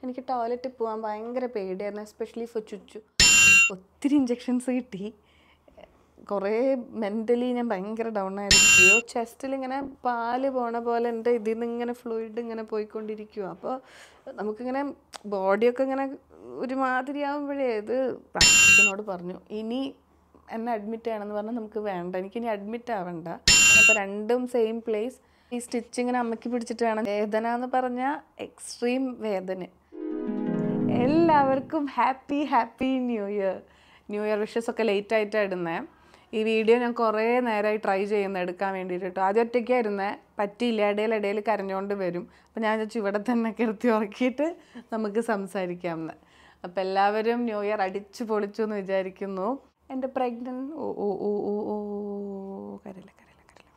എനിക്ക് ടോയ്ലറ്റിൽ പോകാൻ ഭയങ്കര പേടിയായിരുന്നു എസ്പെഷ്യലി ഫോർ ചുച്ചു ഒത്തിരി ഇഞ്ചെക്ഷൻസ് കിട്ടി കുറേ മെൻ്റലി ഞാൻ ഭയങ്കര ഡൗൺ ആയിരുന്നു അയ്യോ ചെസ്റ്റിൽ ഇങ്ങനെ പാല് പോണ പോലെ എൻ്റെ ഇതിൽ നിന്ന് ഇങ്ങനെ ഫ്ലൂയിഡ് ഇങ്ങനെ പോയിക്കൊണ്ടിരിക്കുക അപ്പോൾ നമുക്കിങ്ങനെ ബോഡിയൊക്കെ ഇങ്ങനെ ഒരുമാതിരി ആകുമ്പോഴേ ഇത് പ്രാക്ടീസിനോട് പറഞ്ഞു ഇനി എന്നെ അഡ്മിറ്റ് ചെയ്യണമെന്ന് പറഞ്ഞാൽ നമുക്ക് വേണ്ട എനിക്കിനി അഡ്മിറ്റ് ആവണ്ട അപ്പോൾ രണ്ടും സെയിം പ്ലേസ് ഈ സ്റ്റിച്ച് ഇങ്ങനെ അമ്മയ്ക്ക് പിടിച്ചിട്ട് വേണം വേദന എന്ന് പറഞ്ഞാൽ എക്സ്ട്രീം വേദന എല്ലാവർക്കും happy happy new year new year wishes ഒക്കെ ലേറ്റ് ആയിട്ടാണ് ഇടുന്നത് ഈ വീഡിയോ ഞാൻ കുറേ നേരമായി ട്രൈ ചെയ്യുന്ന എടുക്കാൻ വേണ്ടിയിട്ട് കേട്ടോ ആദ്യം ഒറ്റയ്ക്കായിരുന്നേ പറ്റിയില്ല ഇടയിൽ ഇടയിൽ കരഞ്ഞുകൊണ്ട് വരും അപ്പോൾ ഞാൻ വിചാരിച്ചു ഇവിടെ തന്നെ കിടത്തി ഉറക്കിയിട്ട് നമുക്ക് സംസാരിക്കാമെന്ന് അപ്പോൾ എല്ലാവരും ന്യൂ ഇയർ അടിച്ചു പൊളിച്ചു എന്ന് വിചാരിക്കുന്നു എൻ്റെ പ്രഗ്നൻ്റ് ഓ ഓ ഓ ഓ ഓ കരയില്ല കരയില്ല കരയില്ല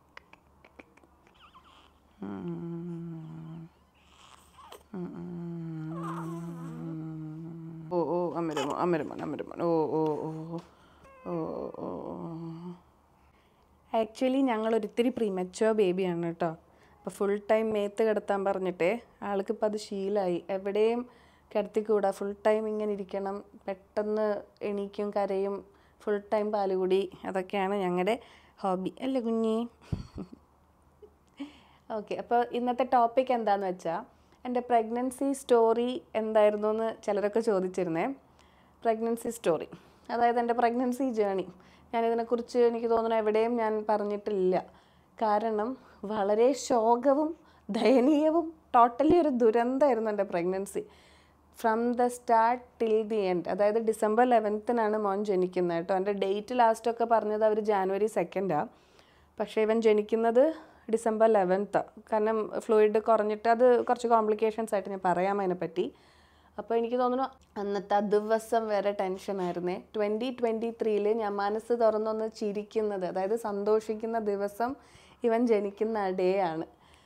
ഓ ഓ അമരമോൻ അമരമോൻ അമരമോൻ ഓ ഓ ഓ ഓ ഓ ഓ ആക്ച്വലി ഞങ്ങൾ ഒരിത്തിരി പ്രീമച്ചോ ബേബിയാണ് കേട്ടോ അപ്പോൾ ഫുൾ ടൈം മേത്ത് കിടത്താൻ പറഞ്ഞിട്ടേ ആൾക്കിപ്പോൾ അത് ശീലമായി എവിടെയും കിടത്തിക്കൂടാ ഫുൾ ടൈം ഇങ്ങനെ ഇരിക്കണം പെട്ടെന്ന് എണീക്കും കരയും ഫുൾ ടൈം പാലുകുടി അതൊക്കെയാണ് ഞങ്ങളുടെ ഹോബി അല്ലേ കുഞ്ഞി ഓക്കെ അപ്പോൾ ഇന്നത്തെ ടോപ്പിക് എന്താന്ന് വെച്ചാൽ എൻ്റെ പ്രഗ്നൻസി സ്റ്റോറി എന്തായിരുന്നു എന്ന് ചിലരൊക്കെ ചോദിച്ചിരുന്നേ പ്രഗ്നൻസി സ്റ്റോറി അതായത് എൻ്റെ പ്രഗ്നൻസി ജേണി ഞാനിതിനെക്കുറിച്ച് എനിക്ക് തോന്നുന്നു എവിടെയും ഞാൻ പറഞ്ഞിട്ടില്ല കാരണം വളരെ ശോകവും ദയനീയവും ടോട്ടലി ഒരു ദുരന്തമായിരുന്നു എൻ്റെ pregnancy from the start till the end അതായത് ഡിസംബർ ലെവൻത്തിനാണ് മോൻ ജനിക്കുന്നത് കേട്ടോ എൻ്റെ ഡേറ്റ് ലാസ്റ്റൊക്കെ പറഞ്ഞത് അവർ ജാനുവരി സെക്കൻഡാണ് പക്ഷേ ഇവൻ ജനിക്കുന്നത് ഡിസംബർ ലെവൻത്ത് കാരണം ഫ്ലൂയിഡ് കുറഞ്ഞിട്ട് അത് കുറച്ച് കോംപ്ലിക്കേഷൻസ് ആയിട്ട് ഞാൻ പറയാം അതിനെപ്പറ്റി അപ്പോൾ എനിക്ക് തോന്നുന്നു അന്നത്തെ ആ ദിവസം വരെ ടെൻഷനായിരുന്നേ ട്വൻറ്റി ട്വൻറ്റി ത്രീയിൽ ഞാൻ മനസ്സ് തുറന്നൊന്ന് ചിരിക്കുന്നത് അതായത് സന്തോഷിക്കുന്ന ദിവസം ഇവൻ ജനിക്കുന്ന ഡേ ആണ്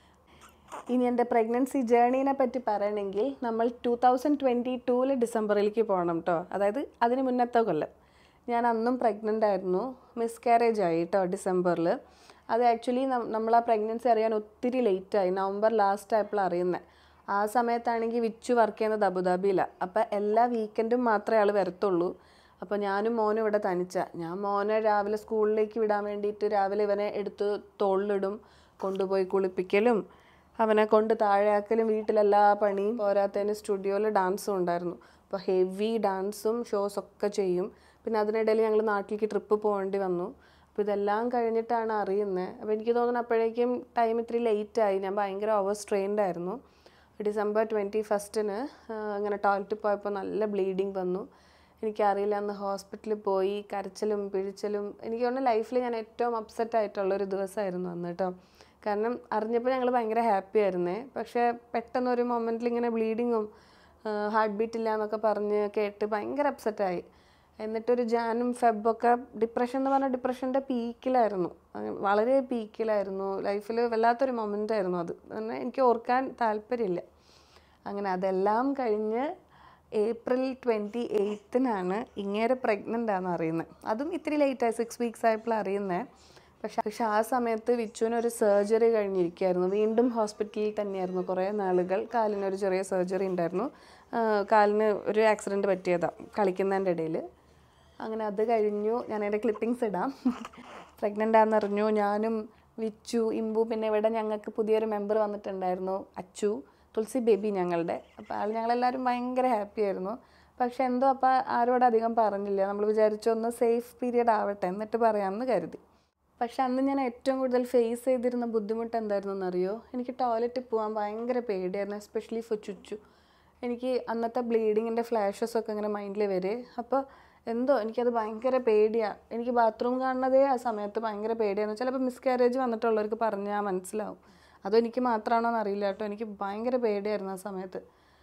ഇനി എൻ്റെ പ്രഗ്നൻസി ജേണീനെ പറ്റി പറയണമെങ്കിൽ നമ്മൾ ടൂ തൗസൻഡ് ട്വൻറ്റി ടൂവിൽ ഡിസംബറിലേക്ക് പോകണം കേട്ടോ അതായത് അതിന് മുന്നത്തെ കൊല്ലം ഞാൻ അന്നും പ്രഗ്നൻ്റ് ആയിരുന്നു മിസ്കാരേജ് ആയി കേട്ടോ ഡിസംബറിൽ അത് ആക്ച്വലി നമ്മൾ ആ പ്രഗ്നൻസി അറിയാൻ ഒത്തിരി ലേറ്റായി നവംബർ ലാസ്റ്റ് ആയപ്പോൾ അറിയുന്നത് ആ സമയത്താണെങ്കിൽ വിച്ചു വർക്ക് ചെയ്യുന്നത് അബുദാബിയിലാണ് അപ്പോൾ എല്ലാ വീക്കെൻഡും മാത്രമേ ആൾ വരത്തുള്ളൂ അപ്പോൾ ഞാനും മോനും ഇവിടെ തനിച്ച ഞാൻ മോനെ രാവിലെ സ്കൂളിലേക്ക് വിടാൻ വേണ്ടിയിട്ട് രാവിലെ ഇവനെ എടുത്ത് തോളിലിടും കൊണ്ടുപോയി കുളിപ്പിക്കലും അവനെ കൊണ്ട് താഴെയാക്കലും വീട്ടിലെല്ലാ പണിയും പോരാത്തതിന് സ്റ്റുഡിയോയിൽ ഡാൻസും ഉണ്ടായിരുന്നു അപ്പോൾ ഹെവി ഡാൻസും ഷോസ് ഒക്കെ ചെയ്യും പിന്നെ അതിനിടയിൽ ഞങ്ങൾ നാട്ടിലേക്ക് ട്രിപ്പ് പോകേണ്ടി വന്നു അപ്പോൾ ഇതെല്ലാം കഴിഞ്ഞിട്ടാണ് അറിയുന്നത് അപ്പോൾ എനിക്ക് തോന്നുന്നു അപ്പോഴേക്കും ടൈം ഇത്തിരി ലേറ്റായി ഞാൻ ഭയങ്കര ഓവർ സ്ട്രെയിൻഡ് ആയിരുന്നു ഡിസംബർ ട്വൻറ്റി ഫസ്റ്റിന് അങ്ങനെ ടോയ്ലറ്റിൽ പോയപ്പോൾ നല്ല ബ്ലീഡിങ് വന്നു എനിക്കറിയില്ല അന്ന് ഹോസ്പിറ്റലിൽ പോയി കരച്ചിലും പിഴിച്ചലും എനിക്ക് തോന്നുന്നു ലൈഫിൽ ഞാൻ ഏറ്റവും അപ്സെറ്റ് ആയിട്ടുള്ളൊരു ദിവസമായിരുന്നു അന്ന് കേട്ടോ കാരണം അറിഞ്ഞപ്പോൾ ഞങ്ങൾ ഭയങ്കര ഹാപ്പി ആയിരുന്നേ പക്ഷേ പെട്ടെന്ന് ഒരു മൊമെൻറ്റിൽ ഇങ്ങനെ ബ്ലീഡിങ്ങും ഹാർട്ട് ബീറ്റ് ഇല്ല എന്നൊക്കെ പറഞ്ഞ് കേട്ട് ഭയങ്കര അപ്സെറ്റായി എന്നിട്ടൊരു ജാനും ഫെബൊക്കെ ഡിപ്രഷൻ എന്ന് പറഞ്ഞാൽ ഡിപ്രഷൻ്റെ പീക്കിലായിരുന്നു വളരെ പീക്കിലായിരുന്നു ലൈഫിൽ വല്ലാത്തൊരു മൊമെൻ്റ് ആയിരുന്നു അത് തന്നെ എനിക്ക് ഓർക്കാൻ താല്പര്യമില്ല അങ്ങനെ അതെല്ലാം കഴിഞ്ഞ് ഏപ്രിൽ ട്വൻറ്റി എയ്ത്തിനാണ് ഇങ്ങേരെ പ്രഗ്നൻ്റ് ആണെന്ന് അറിയുന്നത് അതും ഇത്തിരി ലേറ്റായി സിക്സ് വീക്സ് ആയപ്പോൾ അറിയുന്നത് പക്ഷെ പക്ഷെ ആ സമയത്ത് വിച്ചുവിന് ഒരു സർജറി കഴിഞ്ഞിരിക്കുകയായിരുന്നു വീണ്ടും ഹോസ്പിറ്റലിൽ തന്നെയായിരുന്നു കുറേ നാളുകൾ കാലിനൊരു ചെറിയ സർജറി ഉണ്ടായിരുന്നു കാലിന് ഒരു ആക്സിഡൻറ്റ് പറ്റിയതാണ് കളിക്കുന്നതിൻ്റെ ഇടയിൽ അങ്ങനെ അത് കഴിഞ്ഞു ഞാൻ എൻ്റെ ക്ലിപ്പിങ്സ് ഇടാം പ്രഗ്നൻ്റ് ആണെന്നറിഞ്ഞു ഞാനും വിച്ചു ഇമ്പു പിന്നെ ഇവിടെ ഞങ്ങൾക്ക് പുതിയൊരു മെമ്പർ വന്നിട്ടുണ്ടായിരുന്നു അച്ചു തുളസി ബേബി ഞങ്ങളുടെ അപ്പോൾ ആൾ ഞങ്ങളെല്ലാവരും ഭയങ്കര ഹാപ്പി ആയിരുന്നു പക്ഷെ എന്തോ അപ്പോൾ ആരോട് അധികം പറഞ്ഞില്ല നമ്മൾ വിചാരിച്ചു ഒന്ന് സേഫ് പീരിയഡ് ആവട്ടെ എന്നിട്ട് പറയാമെന്ന് കരുതി പക്ഷെ അന്ന് ഞാൻ ഏറ്റവും കൂടുതൽ ഫേസ് ചെയ്തിരുന്ന ബുദ്ധിമുട്ട് എന്തായിരുന്നു എന്നറിയോ എനിക്ക് ടോയ്ലറ്റിൽ പോകാൻ ഭയങ്കര പേടിയായിരുന്നു എസ്പെഷ്യലി ഫോർ ചുച്ചു എനിക്ക് അന്നത്തെ ബ്ലീഡിങ്ങിൻ്റെ ഫ്ലാഷസ് ഒക്കെ ഇങ്ങനെ മൈൻഡിൽ വരെ അപ്പോൾ എന്തോ എനിക്കത് ഭയങ്കര പേടിയാണ് എനിക്ക് ബാത്റൂം കാണുന്നതേ ആ സമയത്ത് ഭയങ്കര പേടിയായിരുന്നു ചിലപ്പോൾ മിസ്കാരേജ് വന്നിട്ടുള്ളവർക്ക് പറഞ്ഞാൽ മനസ്സിലാവും അതോ എനിക്ക് മാത്രമാണോ എന്ന് അറിയില്ല കേട്ടോ എനിക്ക് ഭയങ്കര പേടിയായിരുന്നു ആ സമയത്ത്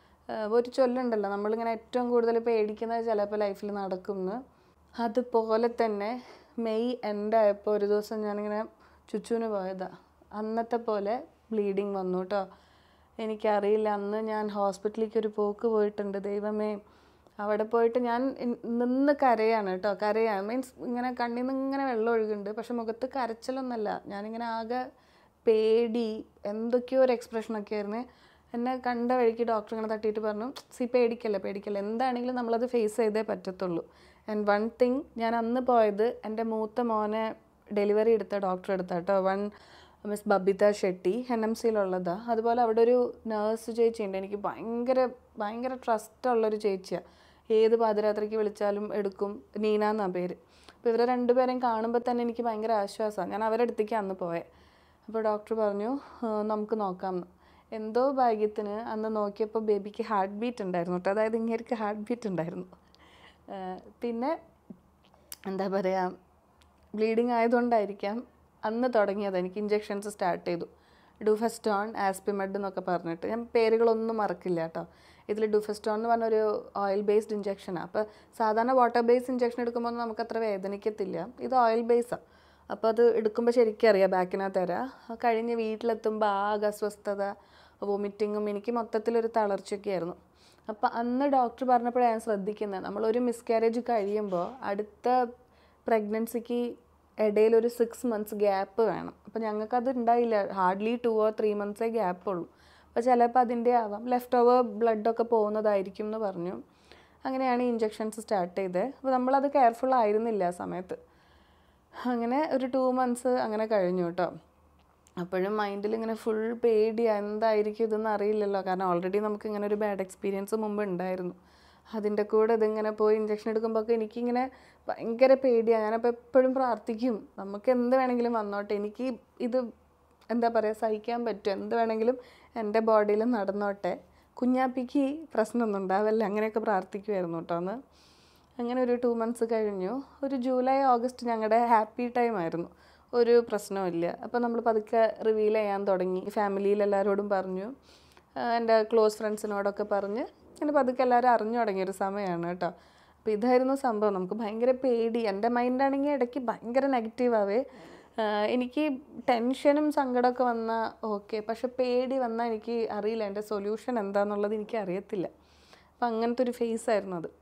ഒരു ചൊല്ലുണ്ടല്ലോ നമ്മളിങ്ങനെ ഏറ്റവും കൂടുതൽ പേടിക്കുന്നത് ചിലപ്പോൾ ലൈഫിൽ നടക്കുമെന്ന് അതുപോലെ തന്നെ മെയ് എൻഡ് ആയപ്പോൾ ഒരു ദിവസം ഞാനിങ്ങനെ ചുച്ചുവിന് പോയതാണ് അന്നത്തെ പോലെ ബ്ലീഡിങ് വന്നു കേട്ടോ എനിക്കറിയില്ല അന്ന് ഞാൻ ഹോസ്പിറ്റലിലേക്ക് ഒരു പോക്ക് പോയിട്ടുണ്ട് ദൈവമേ അവിടെ പോയിട്ട് ഞാൻ നിന്ന് കരയാണ് കേട്ടോ കരയാണ് മീൻസ് ഇങ്ങനെ കണ്ണിൽ നിന്ന് ഇങ്ങനെ വെള്ളം ഒഴുകുന്നുണ്ട് പക്ഷെ മുഖത്ത് കരച്ചിലൊന്നല്ല ഞാനിങ്ങനെ ആകെ പേടി എന്തൊക്കെയോ ഒരു എക്സ്പ്രഷനൊക്കെ ആയിരുന്നു എന്നെ കണ്ട വഴിക്ക് ഡോക്ടർ ഇങ്ങനെ തട്ടിയിട്ട് പറഞ്ഞു സി പേടിക്കല്ല പേടിക്കല്ല എന്താണെങ്കിലും നമ്മളത് ഫേസ് ചെയ്തേ പറ്റത്തുള്ളൂ ആൻഡ് വൺ തിങ് ഞാൻ അന്ന് പോയത് എൻ്റെ മൂത്ത മോനെ ഡെലിവറി എടുത്ത ഡോക്ടർ എടുത്ത കേട്ടോ one miss Babitha Shetty N M സിയിലുള്ളതാണ് അതുപോലെ അവിടെ ഒരു നേഴ്സ് ചേച്ചിയുണ്ട് എനിക്ക് ഭയങ്കര ഭയങ്കര ട്രസ്റ്റ് ഉള്ളൊരു ചേച്ചിയാണ് ഏത് പാതിരാത്രിക്ക് വിളിച്ചാലും എടുക്കും നീന എന്നാണ് പേര് അപ്പോൾ ഇവരെ രണ്ടുപേരെയും കാണുമ്പോൾ തന്നെ എനിക്ക് ഭയങ്കര ആശ്വാസമാണ് ഞാൻ അവരുടെ അടുത്തേക്ക് അന്ന് പോയത് അപ്പോൾ ഡോക്ടർ പറഞ്ഞു "ആ, നമുക്ക് നോക്കാമെന്ന് എന്തോ ഭാഗ്യത്തിന് അന്ന് നോക്കിയപ്പോൾ ബേബിക്ക് ഹാർട്ട് ബീറ്റ് ഉണ്ടായിരുന്നു കേട്ടോ അതായത് ഇങ്ങേർക്ക് ഹാർട്ട് ബീറ്റ് ഉണ്ടായിരുന്നു ആ, പിന്നെ എന്താ പറയുക ബ്ലീഡിങ് ആയതുകൊണ്ടായിരിക്കാം അന്ന് തുടങ്ങിയത് എനിക്ക് ഇഞ്ചെക്ഷൻസ് സ്റ്റാർട്ട് ചെയ്തു ഡുഫെസ്റ്റോൺ ആസ്പിമെഡ് എന്നൊക്കെ പറഞ്ഞിട്ട് ഞാൻ പേരുകളൊന്നും മറക്കില്ല കേട്ടോ ഇതിൽ ഡുഫെസ്റ്റോൺ എന്ന് പറഞ്ഞൊരു ഓയിൽ ബേസ്ഡ് ഇഞ്ചെക്ഷനാണ് അപ്പോൾ സാധാരണ വാട്ടർ ബേസ്ഡ് ഇഞ്ചെക്ഷൻ എടുക്കുമ്പോൾ നമുക്ക് അത്ര വേദനിക്കത്തില്ല ഇത് ഓയിൽ ബേസാണ് അപ്പോൾ അത് എടുക്കുമ്പോൾ ശരിക്കും അറിയാം ബാക്കിനകത്ത് തരാം കഴിഞ്ഞ് വീട്ടിലെത്തുമ്പോൾ ആകെ അസ്വസ്ഥത വൊമിറ്റിങ്ങും എനിക്ക് മൊത്തത്തിലൊരു തളർച്ചയൊക്കെ ആയിരുന്നു അപ്പോൾ അന്ന് ഡോക്ടർ പറഞ്ഞപ്പോഴാണ് ഞാൻ ശ്രദ്ധിക്കുന്നത് നമ്മളൊരു മിസ്കാരേജ് കഴിയുമ്പോൾ അടുത്ത പ്രഗ്നൻസിക്ക് ഇടയിൽ ഒരു സിക്സ് മന്ത്സ് ഗ്യാപ്പ് വേണം അപ്പോൾ ഞങ്ങൾക്കത് ഉണ്ടായില്ല ഹാർഡ്ലി ടു ഓർ ത്രീ മന്ത്സേ ഗ്യാപ്പ് ഉള്ളൂ അപ്പോൾ ചിലപ്പോൾ അതിൻ്റെ ആവാം ലെഫ്റ്റ് ഓവർ ബ്ലഡൊക്കെ പോകുന്നതായിരിക്കും എന്ന് പറഞ്ഞു അങ്ങനെയാണ് ഈ ഇഞ്ചെക്ഷൻസ് സ്റ്റാർട്ട് ചെയ്തത് അപ്പോൾ നമ്മളത് കെയർഫുൾ ആയിരുന്നില്ല ആ സമയത്ത് അങ്ങനെ ഒരു ടു മന്ത്സ് അങ്ങനെ കഴിഞ്ഞു കേട്ടോ അപ്പോഴും മൈൻഡിൽ ഇങ്ങനെ ഫുൾ പേടിയാ എന്തായിരിക്കും ഇതെന്ന് അറിയില്ലല്ലോ കാരണം ഓൾറെഡി നമുക്ക് ഇങ്ങനെ ഒരു ബാഡ് എക്സ്പീരിയൻസ് മുമ്പ് ഉണ്ടായിരുന്നു അതിൻ്റെ കൂടെ ഇതിങ്ങനെ പോയി ഇഞ്ചക്ഷൻ എടുക്കുമ്പോഴൊക്കെ എനിക്കിങ്ങനെ ഭയങ്കര പേടിയാണ് ഞാനപ്പോൾ എപ്പോഴും പ്രാർത്ഥിക്കും നമുക്ക് എന്ത് വേണമെങ്കിലും വന്നോട്ടെ എനിക്ക് ഇത് എന്താ പറയുക സഹിക്കാൻ പറ്റും എന്ത് വേണമെങ്കിലും എൻ്റെ ബോഡിയിൽ നടന്നോട്ടെ കുഞ്ഞാപ്പിക്ക് പ്രശ്നമൊന്നും ഉണ്ടാവില്ല അങ്ങനെയൊക്കെ പ്രാർത്ഥിക്കുമായിരുന്നു കേട്ടോ അന്ന് അങ്ങനെ ഒരു ടു മന്ത്സ് കഴിഞ്ഞു ഒരു ജൂലൈ ഓഗസ്റ്റ് ഞങ്ങളുടെ ഹാപ്പി ടൈം ആയിരുന്നു ഒരു പ്രശ്നമില്ല അപ്പോൾ നമ്മൾ പതുക്കെ റിവീൽ ചെയ്യാൻ തുടങ്ങി ഫാമിലിയിൽ എല്ലാവരോടും പറഞ്ഞു ആഹ് എൻ്റെ ക്ലോസ് ഫ്രണ്ട്സിനോടൊക്കെ പറഞ്ഞ് അങ്ങനെ പതുക്കെ എല്ലാവരും അറിഞ്ഞു തുടങ്ങിയൊരു സമയമാണ് കേട്ടോ അപ്പോൾ ഇതായിരുന്നു സംഭവം നമുക്ക് ഭയങ്കര പേടി എൻ്റെ മൈൻഡാണെങ്കിൽ ഇടയ്ക്ക് ഭയങ്കര നെഗറ്റീവാവേ എനിക്ക് ടെൻഷനും സങ്കടമൊക്കെ വന്നാൽ ഓക്കെ പക്ഷെ പേടി വന്നാൽ എനിക്ക് അറിയില്ല എൻ്റെ സൊല്യൂഷൻ എന്താണെന്നുള്ളത് എനിക്ക് അറിയത്തില്ല അപ്പം അങ്ങനത്തെ ഒരു ഫേസ് ആയിരുന്നു അത്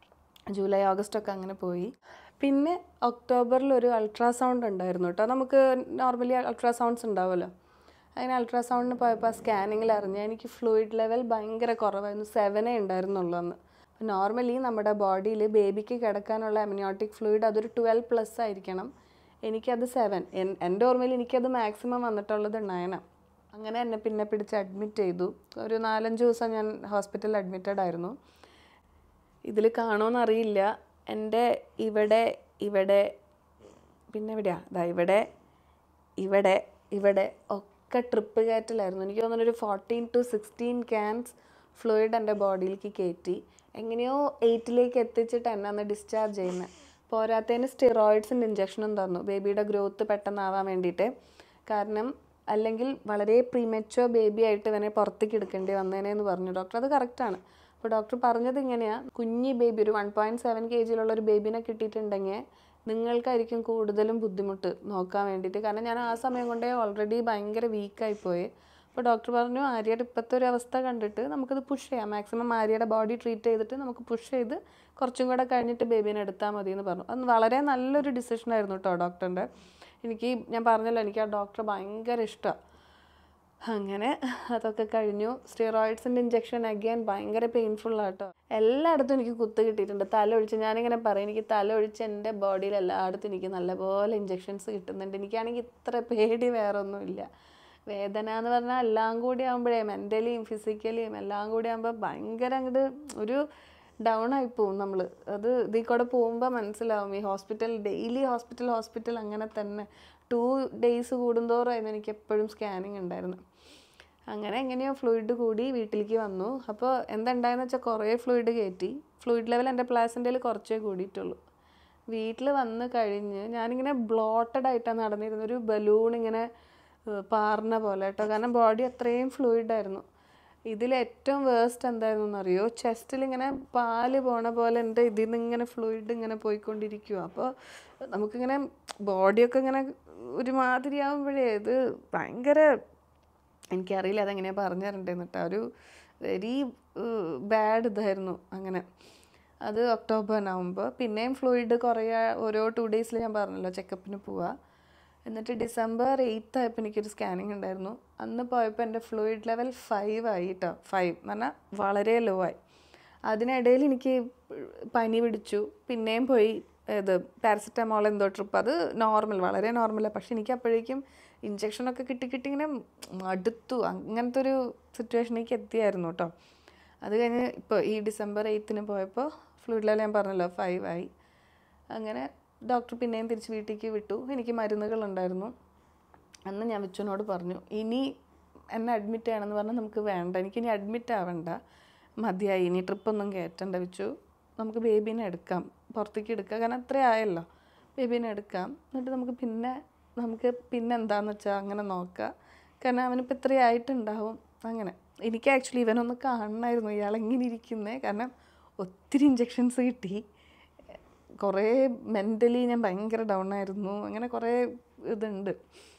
ജൂലൈ ഓഗസ്റ്റ് ഒക്കെ അങ്ങനെ പോയി പിന്നെ ഒക്ടോബറിൽ ഒരു അൾട്രാസൗണ്ട് ഉണ്ടായിരുന്നു കേട്ടോ നമുക്ക് നോർമലി അൾട്രാസൗണ്ട്സ് ഉണ്ടാവുമല്ലോ അങ്ങനെ അൾട്രാസൗണ്ടിന് പോയപ്പോൾ സ്കാനിങ്ങിൽ അറിഞ്ഞ എനിക്ക് ഫ്ലൂയിഡ് ലെവൽ ഭയങ്കര കുറവായിരുന്നു സെവനേ ഉണ്ടായിരുന്നുള്ളൂ അന്ന് നോർമലി നമ്മുടെ ബോഡിയിൽ ബേബിക്ക് കിടക്കാനുള്ള അമിനോട്ടിക് ഫ്ലൂയിഡ് അതൊരു ട്വൽവ് പ്ലസ് ആയിരിക്കണം എനിക്കത് സെവൻ എൻ്റെ ഓർമ്മയിൽ എനിക്കത് മാക്സിമം വന്നിട്ടുള്ളത് നയനാണ് അങ്ങനെ എന്നെ പിന്നെ പിടിച്ച് അഡ്മിറ്റ് ചെയ്തു ഒരു നാലഞ്ച് ദിവസം ഞാൻ ഹോസ്പിറ്റലിൽ അഡ്മിറ്റഡ് ആയിരുന്നു ഇതിൽ കാണുമെന്ന് അറിയില്ല എൻ്റെ ഇവിടെ ഇവിടെ പിന്നെ എവിടെയാ ദാ ഇവിടെ ഇവിടെ ഇവിടെ ഒക്കെ ട്രിപ്പ് കയറ്റലായിരുന്നു എനിക്ക് തോന്നുന്നു ഒരു fourteen to sixteen cans fluid എൻ്റെ ബോഡിയിലേക്ക് കയറ്റി എങ്ങനെയോ എയ്റ്റിലേക്ക് എത്തിച്ചിട്ട് എന്നെ അന്ന് ഡിസ്ചാർജ് ചെയ്യുന്നത് പോരാത്തതിന് സ്റ്റിറോയിഡ്സിൻ്റെ ഇഞ്ചക്ഷനും തന്നു ബേബിയുടെ ഗ്രോത്ത് പെട്ടെന്നാവാൻ വേണ്ടിയിട്ട് കാരണം അല്ലെങ്കിൽ വളരെ പ്രീമെച്ചുവർ ബേബി ആയിട്ട് ഇവനെ പുറത്തേക്ക് എടുക്കേണ്ടി വന്നേനെന്ന് പറഞ്ഞു ഡോക്ടർ അത് കറക്റ്റാണ് അപ്പോൾ ഡോക്ടർ പറഞ്ഞത് ഇങ്ങനെയാണ് കുഞ്ഞി ബേബി ഒരു വൺ പോയിൻറ്റ് സെവൻ കെ ജിയിലുള്ള ഒരു ബേബിനെ കിട്ടിയിട്ടുണ്ടെങ്കിൽ നിങ്ങൾക്കായിരിക്കും കൂടുതലും ബുദ്ധിമുട്ട് നോക്കാൻ വേണ്ടിയിട്ട് കാരണം ഞാൻ ആ സമയം കൊണ്ടേ ഓൾറെഡി ഭയങ്കര വീക്കായി പോയി അപ്പോൾ ഡോക്ടർ പറഞ്ഞു ആര്യയുടെ ഇപ്പോഴത്തെ ഒരു അവസ്ഥ കണ്ടിട്ട് നമുക്കത് പുഷ് ചെയ്യാം മാക്സിമം ആര്യയുടെ ബോഡി ട്രീറ്റ് ചെയ്തിട്ട് നമുക്ക് പുഷ് ചെയ്ത് കുറച്ചും കൂടെ കഴിഞ്ഞിട്ട് ബേബീനെ എടുത്താൽ മതി എന്ന് പറഞ്ഞു അത് വളരെ നല്ലൊരു ഡിസിഷൻ ആയിരുന്നു കേട്ടോ ഡോക്ടറിൻ്റെ എനിക്ക് ഞാൻ പറഞ്ഞല്ലോ എനിക്ക് ആ ഡോക്ടറെ ഭയങ്കര ഇഷ്ടമാണ് അങ്ങനെ അതൊക്കെ കഴിഞ്ഞു സ്റ്റിറോയിഡ്സിൻ്റെ ഇഞ്ചെക്ഷൻ അഗൈൻ ഭയങ്കര പെയിൻഫുൾ ആട്ടോ എല്ലായിടത്തും എനിക്ക് കുത്ത് കിട്ടിയിട്ടുണ്ട് തല ഒഴിച്ച് ഞാനിങ്ങനെ പറയും എനിക്ക് തല ഒഴിച്ച് എൻ്റെ ബോഡിയിൽ എല്ലായിടത്തും എനിക്ക് നല്ലപോലെ ഇഞ്ചെക്ഷൻസ് കിട്ടുന്നുണ്ട് എനിക്കാണെങ്കിൽ ഇത്ര പേടി വേറെ ഒന്നുമില്ല വേദന എന്ന് പറഞ്ഞാൽ എല്ലാം കൂടി ആകുമ്പോഴേ മെൻ്റലിയും ഫിസിക്കലിയും എല്ലാം കൂടി ആകുമ്പോൾ ഭയങ്കര അങ്ങോട്ട് ഒരു ഡൗൺ ആയി പോവും നമ്മൾ അത് ഇതിൽ കൂടെ പോകുമ്പോൾ മനസ്സിലാവും ഈ ഹോസ്പിറ്റൽ ഡെയിലി ഹോസ്പിറ്റൽ ഹോസ്പിറ്റൽ അങ്ങനെ തന്നെ ടു ഡേയ്സ് കൂടുന്തോറായിരുന്നു എനിക്ക് എപ്പോഴും സ്കാനിങ് ഉണ്ടായിരുന്നു അങ്ങനെ എങ്ങനെയോ ഫ്ലൂയിഡ് കൂടി വീട്ടിലേക്ക് വന്നു അപ്പോൾ എന്തുണ്ടായെന്ന് വെച്ചാൽ കുറേ ഫ്ലൂയിഡ് കയറ്റി ഫ്ലൂയിഡ് ലെവൽ എൻ്റെ പ്ലാസിൻ്റെയിൽ കുറച്ചേ കൂടിയിട്ടുള്ളൂ വീട്ടിൽ വന്ന് കഴിഞ്ഞ് ഞാനിങ്ങനെ ബ്ലോട്ടഡ് ആയിട്ടാണ് നടന്നിരുന്നത് ഒരു ബലൂൺ ഇങ്ങനെ ഏഹ്, പാറുന്ന പോലെ കേട്ടോ കാരണം ബോഡി അത്രയും ഫ്ലൂയിഡ് ആയിരുന്നു ഇതിൽ ഏറ്റവും വേസ്റ്റ് എന്തായിരുന്നു എന്നറിയോ ചെസ്റ്റിൽ ഇങ്ങനെ പാല് പോണ പോലെ എൻ്റെ ഇതിൽ നിന്ന് ഇങ്ങനെ ഫ്ലൂയിഡ് ഇങ്ങനെ പോയിക്കൊണ്ടിരിക്കുക അപ്പോൾ നമുക്കിങ്ങനെ ബോഡിയൊക്കെ ഇങ്ങനെ ഒരുമാതിരി ആകുമ്പോഴേ ഇത് ഭയങ്കര എനിക്കറിയില്ല അതെങ്ങനെയാണ് പറഞ്ഞു തരണ്ടേന്ന് കേട്ടോ ഒരു വെരി ബാഡ് ഇതായിരുന്നു അങ്ങനെ അത് ഒക്ടോബർ നവംബർ പിന്നെയും ഫ്ലൂയിഡ് കുറേ ഓരോ ടു ഡേയ്സിൽ ഞാൻ പറഞ്ഞല്ലോ ചെക്കപ്പിന് പോവുക എന്നിട്ട് ഡിസംബർ എയ്ത്ത് ആയപ്പോൾ എനിക്കൊരു സ്കാനിങ് ഉണ്ടായിരുന്നു അന്ന് പോയപ്പോൾ എൻ്റെ ഫ്ലൂയിഡ് ലെവൽ ഫൈവ് ആയി കേട്ടോ ഫൈവ് എന്ന് പറഞ്ഞാൽ വളരെ ലോ ആയി അതിനിടയിൽ എനിക്ക് പനി പിടിച്ചു പിന്നെയും പോയി ഇത് പാരസെറ്റമോൾ എന്തോ ട്രിപ്പ് അത് നോർമൽ വളരെ നോർമലാണ് പക്ഷെ എനിക്ക് അപ്പോഴേക്കും ഇഞ്ചക്ഷനൊക്കെ കിട്ടി കിട്ടി ഇങ്ങനെ മടുത്തു അങ്ങനത്തെ ഒരു സിറ്റുവേഷനിലേക്ക് എത്തിയായിരുന്നു കേട്ടോ അത് കഴിഞ്ഞ് ഇപ്പോൾ ഈ ഡിസംബർ എയ്ത്തിന് പോയപ്പോൾ ഫ്ലൂയിഡ് ലെവൽ ഞാൻ പറഞ്ഞല്ലോ ഫൈവ് ആയി അങ്ങനെ ഡോക്ടർ പിന്നെയും തിരിച്ച് വീട്ടിലേക്ക് വിട്ടു എനിക്ക് മരുന്നുകളുണ്ടായിരുന്നു അന്ന് ഞാൻ വിച്ചുവിനോട് പറഞ്ഞു ഇനി എന്നെ അഡ്മിറ്റ് ചെയ്യണമെന്ന് പറഞ്ഞാൽ നമുക്ക് വേണ്ട എനിക്കിനി അഡ്മിറ്റ് ആവണ്ട മതിയായി ഇനി ട്രിപ്പൊന്നും കയറ്റണ്ട വെച്ചു നമുക്ക് ബേബീനെ എടുക്കാം പുറത്തേക്ക് എടുക്കാം കാരണം അത്രേ ആയല്ലോ ബേബീനെ എടുക്കാം എന്നിട്ട് നമുക്ക് പിന്നെ നമുക്ക് പിന്നെ എന്താന്ന് വെച്ചാൽ അങ്ങനെ നോക്കാം കാരണം അവനിപ്പോൾ ഇത്രയും ആയിട്ടുണ്ടാവും അങ്ങനെ എനിക്ക് ആക്ച്വലി ഇവനൊന്ന് കാണണമായിരുന്നു ഇയാൾ എങ്ങനെ ഇരിക്കുന്നത് കാരണം ഒത്തിരി ഇഞ്ചെക്ഷൻസ് കിട്ടി കുറേ മെൻ്റലി ഞാൻ ഭയങ്കര ഡൗൺ ആയിരുന്നു അങ്ങനെ കുറേ ഇതുണ്ട്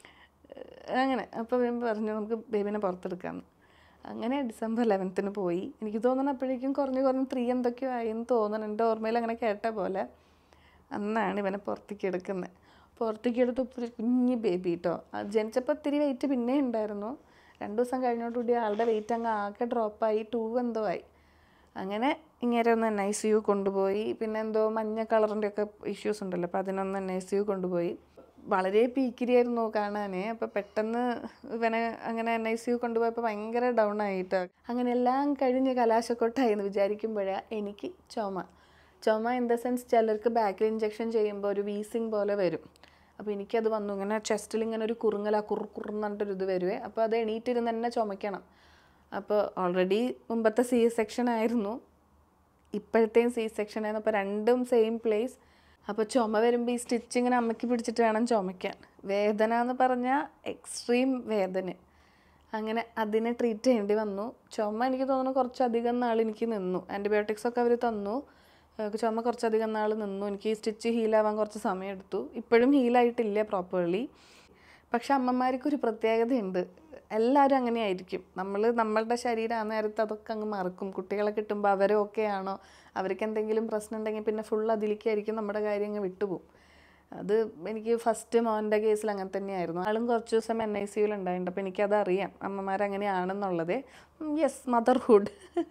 അങ്ങനെ അപ്പോൾ ഞാൻ പറഞ്ഞു നമുക്ക് ബേബിനെ പുറത്തെടുക്കാമെന്ന് അങ്ങനെ ഡിസംബർ ലെവൻത്തിന് പോയി എനിക്ക് തോന്നുന്നു അപ്പോഴേക്കും കുറഞ്ഞ് കുറഞ്ഞ് ത്രീ എന്തൊക്കെയോ ആയി എന്ന് തോന്നുന്നു എൻ്റെ ഓർമ്മയിൽ അങ്ങനെ കേട്ട പോലെ അന്നാണ് ഇവനെ പുറത്തേക്ക് എടുക്കുന്നത് പുറത്തേക്ക് എടുത്തപ്പോൾ ഒരു കുഞ്ഞ് ബേബി കേട്ടോ അത് ജനിച്ചപ്പോൾ ഇത്തിരി വെയിറ്റ് പിന്നെ ഉണ്ടായിരുന്നു രണ്ട് ദിവസം കഴിഞ്ഞോടുകൂടി ആളുടെ വെയിറ്റ് അങ്ങ് ആകെ ഡ്രോപ്പായി ടൂ എന്തോ ആയി അങ്ങനെ ഇങ്ങനെ ഒന്ന് എൻ ഐ സി യു കൊണ്ടുപോയി പിന്നെ എന്തോ മഞ്ഞ കളറിൻ്റെ ഒക്കെ ഇഷ്യൂസ് ഉണ്ടല്ലോ അപ്പോൾ അതിനൊന്ന് എൻ ഐ സി യു കൊണ്ടുപോയി വളരെ പീക്കിരിയായിരുന്നു കാണാനേ അപ്പോൾ പെട്ടെന്ന് ഇവനെ അങ്ങനെ എൻ ഐ സി യു കൊണ്ടുപോയപ്പോൾ ഭയങ്കര ഡൗൺ ആയിട്ട് അങ്ങനെ എല്ലാം കഴിഞ്ഞ് കലാശക്കൊട്ടായി എന്ന് വിചാരിക്കുമ്പോഴാണ് എനിക്ക് ചുമ ചുമ ഇൻ ദ സെൻസ് ചിലർക്ക് ബാക്കിൽ ഇഞ്ചെക്ഷൻ ചെയ്യുമ്പോൾ ഒരു വീസിങ് പോലെ വരും അപ്പോൾ എനിക്കത് വന്നു ഇങ്ങനെ ചെസ്റ്റിൽ ഇങ്ങനെ ഒരു കുറുങ്ങല കുറു കുറുന്ന് പറഞ്ഞിട്ടൊരു ഇത് വരുവേ അപ്പോൾ അത് എണീറ്റിരുന്ന് തന്നെ ചുമയ്ക്കണം അപ്പോൾ ഓൾറെഡി മുമ്പത്തെ സി സെക്ഷൻ ആയിരുന്നു ഇപ്പോഴത്തെയും സി സെക്ഷൻ ആയിരുന്നു അപ്പോൾ രണ്ടും സെയിം പ്ലേസ് അപ്പോൾ ചുമ വരുമ്പോൾ ഈ സ്റ്റിച്ചിങ്ങനെ അമ്മയ്ക്ക് പിടിച്ചിട്ട് വേണം ചുമയ്ക്കാൻ വേദന എന്ന് പറഞ്ഞാൽ എക്സ്ട്രീം വേദന അങ്ങനെ അതിനെ ട്രീറ്റ് ചെയ്യേണ്ടി വന്നു ചുമ എനിക്ക് തോന്നുന്നു കുറച്ചധികം നാൾ എനിക്ക് നിന്നു ആൻറ്റിബയോട്ടിക്സ് ഒക്കെ അവർ തന്നു ഏഹ് ചുമ കുറച്ചധികം നാൾ നിന്നു എനിക്ക് ഈ സ്റ്റിച്ച് ഹീലാവാൻ കുറച്ച് സമയം എടുത്തു ഇപ്പോഴും ഹീലായിട്ടില്ല പ്രോപ്പർലി പക്ഷെ അമ്മമാർക്ക് ഒരു പ്രത്യേകതയുണ്ട് എല്ലാവരും അങ്ങനെയായിരിക്കും നമ്മൾ നമ്മളുടെ ശരീരം ആ നേരത്ത് അതൊക്കെ അങ്ങ് മറക്കും കുട്ടികളെ കിട്ടുമ്പോൾ അവരെ ഓക്കെ ആണോ അവർക്ക് എന്തെങ്കിലും പ്രശ്നം ഉണ്ടെങ്കിൽ പിന്നെ ഫുൾ അതിലേക്കായിരിക്കും നമ്മുടെ കാര്യം അങ്ങ് വിട്ടുപോകും അത് എനിക്ക് ഫസ്റ്റ് മോൻ്റെ കേസിൽ അങ്ങനെ തന്നെയായിരുന്നു ആളും കുറച്ച് ദിവസം എൻ ഐ സിയിൽ ഉണ്ടായിട്ടുണ്ട് അപ്പോൾ എനിക്കത് അറിയാം അമ്മമാരങ്ങനെയാണെന്നുള്ളത് യെസ് മദർഹുഡ്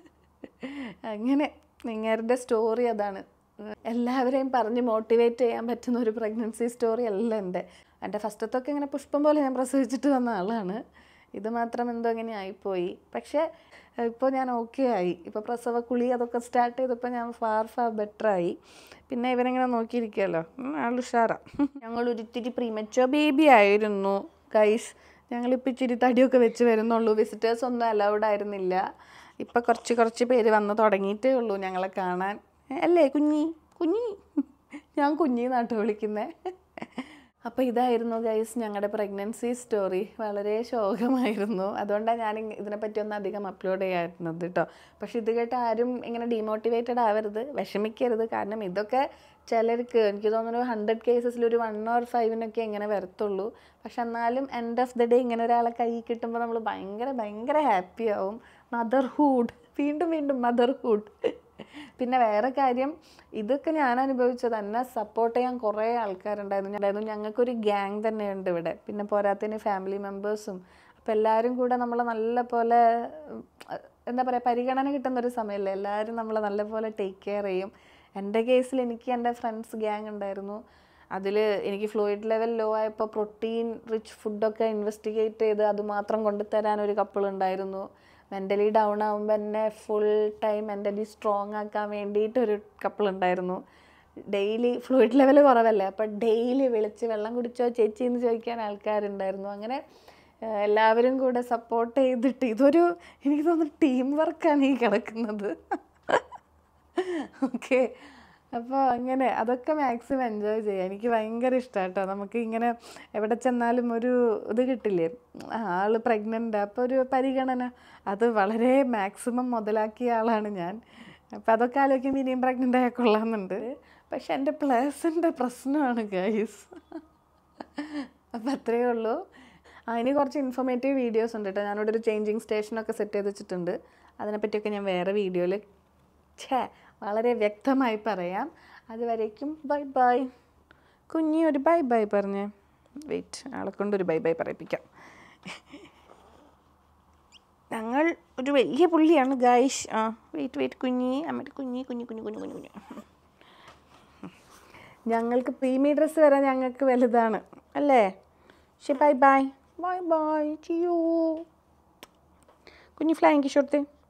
അങ്ങനെ നിങ്ങളുടെ സ്റ്റോറി അതാണ് എല്ലാവരെയും പറഞ്ഞ് മോട്ടിവേറ്റ് ചെയ്യാൻ പറ്റുന്ന ഒരു പ്രഗ്നൻസി സ്റ്റോറി അല്ല എൻ്റെ എൻ്റെ ഫസ്റ്റത്തൊക്കെ ഇങ്ങനെ പുഷ്പം പോലെ ഞാൻ പ്രസവിച്ചിട്ട് വന്ന ആളാണ് ഇത് മാത്രം എന്തോ ഇങ്ങനെ ആയിപ്പോയി പക്ഷേ ഇപ്പോൾ ഞാൻ ഓക്കെ ആയി ഇപ്പോൾ പ്രസവ കുളി അതൊക്കെ സ്റ്റാർട്ട് ചെയ്തപ്പോൾ ഞാൻ ഫാർ ഫാർ ബെറ്റർ ആയി പിന്നെ ഇവനിങ്ങനെ നോക്കിയിരിക്കുമല്ലോ ആൾ ഉഷാറാ ഞങ്ങൾ ഒരിത്തിരി പ്രീമച്ചോ ബേബി ആയിരുന്നു ഗൈസ് ഞങ്ങളിപ്പോൾ ഇച്ചിരി തടിയൊക്കെ വെച്ച് വരുന്നുള്ളൂ വിസിറ്റേഴ്സ് ഒന്നും അലൗഡ് ആയിരുന്നില്ല ഇപ്പം കുറച്ച് കുറച്ച് പേര് വന്ന് തുടങ്ങിയിട്ടേ ഉള്ളൂ ഞങ്ങളെ കാണാൻ അല്ലേ കുഞ്ഞി കുഞ്ഞി ഞാൻ കുഞ്ഞി നാട്ട് വിളിക്കുന്നത് അപ്പോൾ ഇതായിരുന്നു ഗൈസ് ഞങ്ങളുടെ പ്രഗ്നൻസി സ്റ്റോറി വളരെ ശോകമായിരുന്നു അതുകൊണ്ടാണ് ഞാൻ ഇങ്ങ- ഇതിനെപ്പറ്റി ഒന്നും അധികം അപ്ലോഡ് ചെയ്യാറുന്നത് കേട്ടോ പക്ഷെ ഇത് കേട്ട് ആരും ഇങ്ങനെ ഡീമോട്ടിവേറ്റഡ് ആവരുത് വിഷമിക്കരുത് കാരണം ഇതൊക്കെ ചിലർക്ക് എനിക്ക് തോന്നുന്നു ഹൺഡ്രഡ് കേസസിൽ ഒരു വൺ ഓർ ഫൈവിനൊക്കെ ഇങ്ങനെ വരത്തുള്ളൂ പക്ഷെ എന്നാലും എൻഡ് ഓഫ് ദ ഡേ ഇങ്ങനെ ഒരാളെ കൈ കിട്ടുമ്പോൾ നമ്മൾ ഭയങ്കര ഭയങ്കര ഹാപ്പി ആവും മദർഹുഡ് വീണ്ടും വീണ്ടും മദർഹുഡ് പിന്നെ വേറെ കാര്യം ഇതൊക്കെ ഞാൻ അനുഭവിച്ചത് എന്നെ സപ്പോർട്ട് ചെയ്യാൻ കുറേ ആൾക്കാരുണ്ടായിരുന്നു ഉണ്ടായിരുന്നു ഞങ്ങൾക്കൊരു ഗ്യാങ് തന്നെയുണ്ട് ഇവിടെ പിന്നെ പോരാത്തതിന് ഫാമിലി മെമ്പേഴ്സും അപ്പം എല്ലാവരും കൂടെ നമ്മളെ നല്ല പോലെ ഉം, എന്താ പറയുക പരിഗണന കിട്ടുന്ന ഒരു സമയമല്ലേ എല്ലാവരും നമ്മളെ നല്ല പോലെ ടേക്ക് കെയർ ചെയ്യും എൻ്റെ കേസിൽ എനിക്ക് എൻ്റെ ഫ്രണ്ട്സ് ഗ്യാങ് ഉണ്ടായിരുന്നു അതിൽ എനിക്ക് ഫ്ലൂയിഡ് ലെവൽ ലോ ആയപ്പോൾ പ്രോട്ടീൻ റിച്ച് ഫുഡൊക്കെ ഇൻവെസ്റ്റിഗേറ്റ് ചെയ്ത് അതുമാത്രം കൊണ്ടുതരാൻ ഒരു കപ്പിൾ ഉണ്ടായിരുന്നു മെൻ്റലി ഡൗൺ ആകുമ്പോൾ എന്നെ ഫുൾ ടൈം മെൻ്റലി സ്ട്രോങ് ആക്കാൻ വേണ്ടിയിട്ട് ഒരു കപ്പിൾ ഉണ്ടായിരുന്നു ഡെയിലി ഫ്ലൂയിഡ് ലെവൽ കുറവല്ലേ അപ്പോൾ ഡെയിലി വിളിച്ച് വെള്ളം കുടിച്ചോ ചേച്ചി എന്ന് ചോദിക്കാൻ ആൾക്കാരുണ്ടായിരുന്നു അങ്ങനെ ഏഹ്, എല്ലാവരും കൂടെ സപ്പോർട്ട് ചെയ്തിട്ട് ഇതൊരു എനിക്ക് തോന്നുന്നു ടീം വർക്കാണ് ഈ കിടക്കുന്നത് ഓക്കെ അപ്പോൾ അങ്ങനെ അതൊക്കെ മാക്സിമം എൻജോയ് ചെയ്യാം എനിക്ക് ഭയങ്കര ഇഷ്ടമാണ് കേട്ടോ നമുക്ക് ഇങ്ങനെ എവിടെ ചെന്നാലും ഒരു ഇത് കിട്ടില്ലേ ആ, ആള് പ്രഗ്നൻ്റ് അപ്പോൾ ഒരു പരിഗണന അത് വളരെ മാക്സിമം മുതലാക്കിയ ആളാണ് ഞാൻ അപ്പോൾ അതൊക്കെ ആലോചിക്കുമ്പോൾ ഇനിയും പ്രഗ്നൻ്റ് ആയ കൊള്ളാമെന്നുണ്ട് പക്ഷെ എൻ്റെ പ്ലേസിൻ്റെ പ്രശ്നമാണ് ഗൈസ് അപ്പം അത്രയേ ഉള്ളൂ അതിന് കുറച്ച് ഇൻഫോർമേറ്റീവ് വീഡിയോസ് ഉണ്ട് കേട്ടോ ഞാനിവിടെ ഒരു ചേഞ്ചിങ് സ്റ്റേഷനൊക്കെ സെറ്റ് ചെയ്ത് വെച്ചിട്ടുണ്ട് അതിനെപ്പറ്റിയൊക്കെ ഞാൻ വേറെ വീഡിയോയിൽ ഛേ വളരെ വ്യക്തമായി പറയാം അതുവരേക്കും ബൈ ബൈ കുഞ്ഞി ഒരു ബൈ ബൈ പറഞ്ഞേ വെയിറ്റ് ആളെ കൊണ്ടൊരു ബൈ ബൈ പറയിപ്പിക്കാം ഞങ്ങൾ ഒരു വലിയ പുള്ളിയാണ് ഗൈഷ് ആ വെയിറ്റ് വെയിറ്റ് കുഞ്ഞി അമ്മയുടെ കുഞ്ഞി കുഞ്ഞി കുഞ്ഞി കുഞ്ഞി കുഞ്ഞി കുഞ്ഞി ഞങ്ങൾക്ക് പ്രീമി ഡ്രസ്സ് വരെ ഞങ്ങൾക്ക് വലുതാണ് അല്ലേ ശരി ബൈ ബൈ ബൈ ബൈ ചിയൂ കുഞ്ഞി ഫ്ലൈങ് കിഷോർത്തെ